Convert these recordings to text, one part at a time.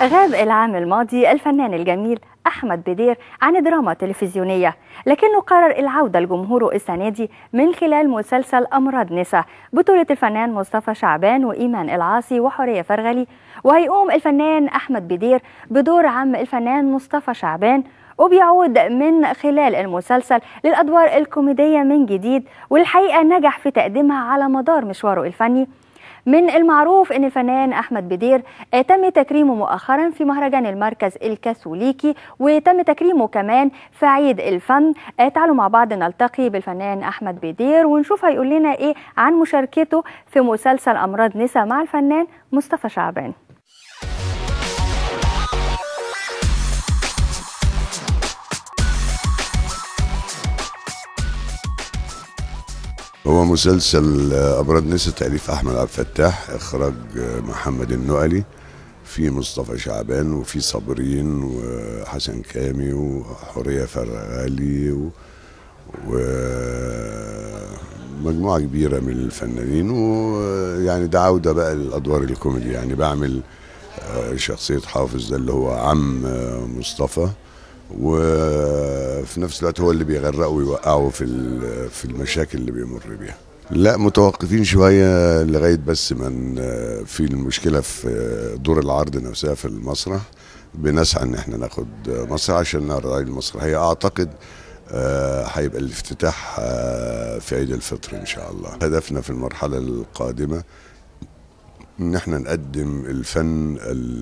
غاب العام الماضي الفنان الجميل أحمد بدير عن دراما تلفزيونية لكنه قرر العودة لجمهوره السنة دي من خلال مسلسل أمراض نساء بطولة الفنان مصطفى شعبان وإيمان العاصي وحورية فرغلي وهيقوم الفنان أحمد بدير بدور عم الفنان مصطفى شعبان وبيعود من خلال المسلسل للأدوار الكوميدية من جديد والحقيقة نجح في تقديمها على مدار مشواره الفني من المعروف ان الفنان احمد بدير تم تكريمه مؤخرا في مهرجان المركز الكاثوليكي وتم تكريمه كمان في عيد الفن تعالوا مع بعض نلتقي بالفنان احمد بدير ونشوف هيقول لنا ايه عن مشاركته في مسلسل امراض نساء مع الفنان مصطفى شعبان هو مسلسل أبراد نساء تأليف أحمد عبد الفتاح إخراج محمد النقلي في مصطفى شعبان وفي صابرين وحسن كامي وحورية فرغالي و... ومجموعة كبيرة من الفنانين ويعني ده عودة بقى للأدوار الكوميدي يعني بعمل شخصية حافظ ده اللي هو عم مصطفى وفي نفس الوقت هو اللي بيغرقه ويوقعه في في المشاكل اللي بيمر بيها لا متوقفين شويه لغايه بس من في المشكله في دور العرض نفسها في المسرح بنسعى ان احنا ناخد مسرح عشان نعرض عليه المسرحيه اعتقد هيبقى الافتتاح في عيد الفطر ان شاء الله هدفنا في المرحله القادمه ان احنا نقدم الفن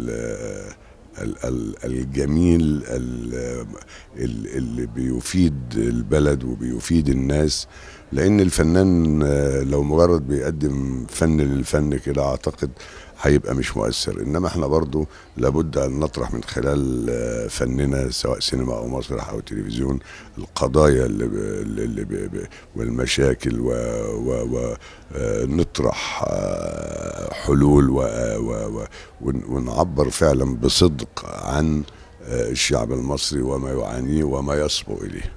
الجميل اللي بيفيد البلد وبيفيد الناس لان الفنان لو مجرد بيقدم فن للفن كده اعتقد هيبقى مش مؤثر انما احنا برضو لابد ان نطرح من خلال فننا سواء سينما او مسرح او تلفزيون القضايا اللي, ب... اللي ب... ب... والمشاكل و... و... ونطرح حلول و... و... و... ونعبر فعلا بصدق عن الشعب المصري وما يعانيه وما يصبو اليه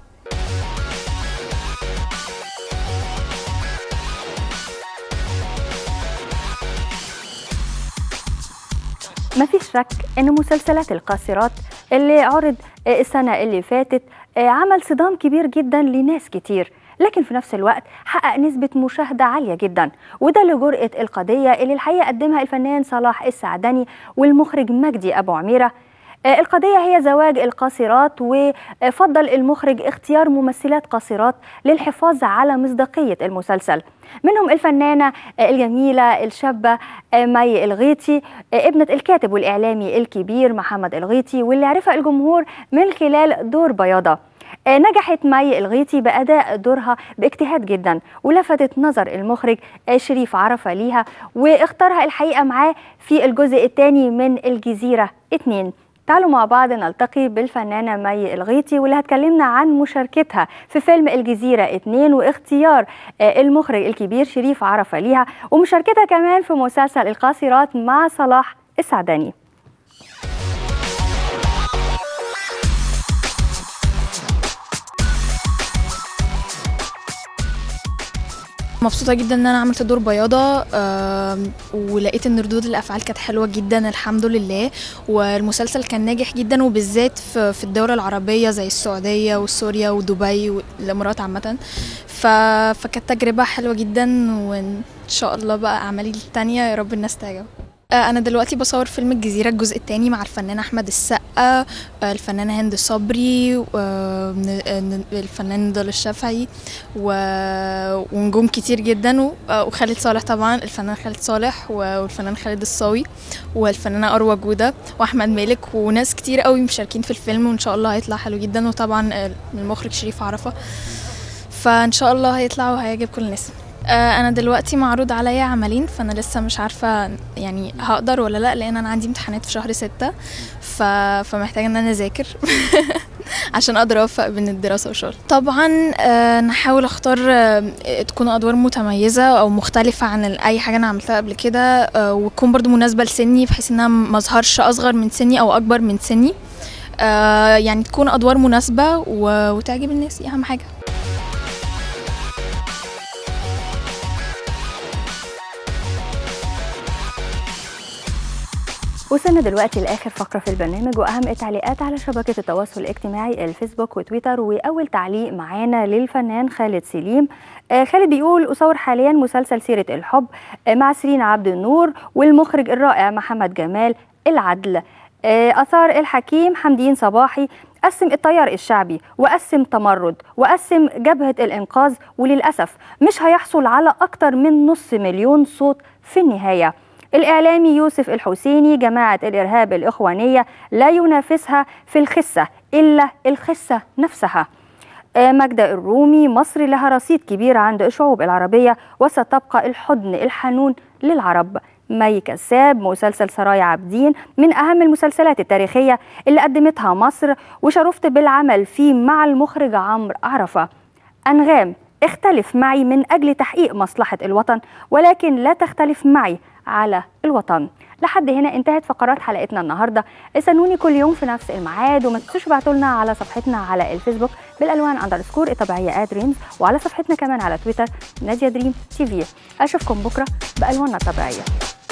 ما فيش شك ان مسلسلات القاصرات اللي عرض السنة اللي فاتت عمل صدام كبير جدا لناس كتير لكن في نفس الوقت حقق نسبة مشاهدة عالية جدا وده لجرأة القضية اللي الحقيقة قدمها الفنان صلاح السعدني والمخرج مجدي أبو عميرة القضية هي زواج القاصرات وفضل المخرج اختيار ممثلات قاصرات للحفاظ على مصداقية المسلسل منهم الفنانة الجميلة الشابة مي الغيطي ابنة الكاتب والإعلامي الكبير محمد الغيطي واللي عرفها الجمهور من خلال دور بياضة نجحت مي الغيطي بأداء دورها باجتهاد جدا ولفتت نظر المخرج شريف عرفة ليها واختارها الحقيقة معاه في الجزء الثاني من الجزيرة اتنين تعالوا مع بعض نلتقي بالفنانة مي الغيطي واللي هتكلمنا عن مشاركتها في فيلم الجزيرة اتنين واختيار المخرج الكبير شريف عرفة ليها ومشاركتها كمان في مسلسل القاصرات مع صلاح السعداني مبسوطة جدا ان انا عملت دور بياضة آه ولقيت ان ردود الافعال كانت حلوة جدا الحمد لله والمسلسل كان ناجح جدا وبالذات في, في الدول العربية زي السعودية وسوريا ودبي والامارات عامة فكانت تجربة حلوة جدا وان شاء الله بقى اعمالي التانية يا رب الناس تعجب أنا دلوقتي بصور فيلم الجزيرة الجزء الثاني مع الفنان أحمد السقا الفنانة هند صبري الفنان نضال الشافعي ونجوم كتير جدا وخالد صالح طبعا الفنان خالد صالح والفنان خالد الصاوي والفنانة أروى جودة وأحمد مالك وناس كتير قوي مشاركين في الفيلم وإن شاء الله هيطلع حلو جدا وطبعا المخرج شريف عرفة فإن شاء الله هيطلع وهيعجب كل الناس انا دلوقتي معروض عليا عملين فانا لسه مش عارفه يعني هقدر ولا لا لان انا عندي امتحانات في شهر ستة ف... فمحتاجه ان انا اذاكر عشان اقدر اوفق بين الدراسه والشغل طبعا نحاول اختار تكون ادوار متميزه او مختلفه عن اي حاجه انا عملتها قبل كده وتكون برضو مناسبه لسني بحيث انها ما اظهرش اصغر من سني او اكبر من سني يعني تكون ادوار مناسبه وتعجب الناس اهم حاجه وصلنا دلوقتي لاخر فقره في البرنامج واهم التعليقات على شبكه التواصل الاجتماعي الفيسبوك وتويتر واول تعليق معانا للفنان خالد سليم آه خالد بيقول اصور حاليا مسلسل سيره الحب آه مع سيرين عبد النور والمخرج الرائع محمد جمال العدل آه اثار الحكيم حمدين صباحي قسم التيار الشعبي وقسم تمرد وقسم جبهه الانقاذ وللاسف مش هيحصل على اكتر من نص مليون صوت في النهايه الإعلامي يوسف الحسيني جماعة الإرهاب الإخوانية لا ينافسها في الخسة إلا الخسة نفسها مجدة الرومي مصر لها رصيد كبير عند الشعوب العربية وستبقى الحضن الحنون للعرب مي كساب مسلسل سرايا عابدين من أهم المسلسلات التاريخية اللي قدمتها مصر وشرفت بالعمل فيه مع المخرج عمرو عرفة أنغام اختلف معي من أجل تحقيق مصلحة الوطن ولكن لا تختلف معي على الوطن لحد هنا انتهت فقرات حلقتنا النهارده استنوني كل يوم في نفس الميعاد وما تنسوش ابعتوا لنا على صفحتنا على الفيسبوك بالالوان اندرسكور الطبيعيه ات دريمز وعلى صفحتنا كمان على تويتر ناديه دريم تي في اشوفكم بكره بالواننا الطبيعيه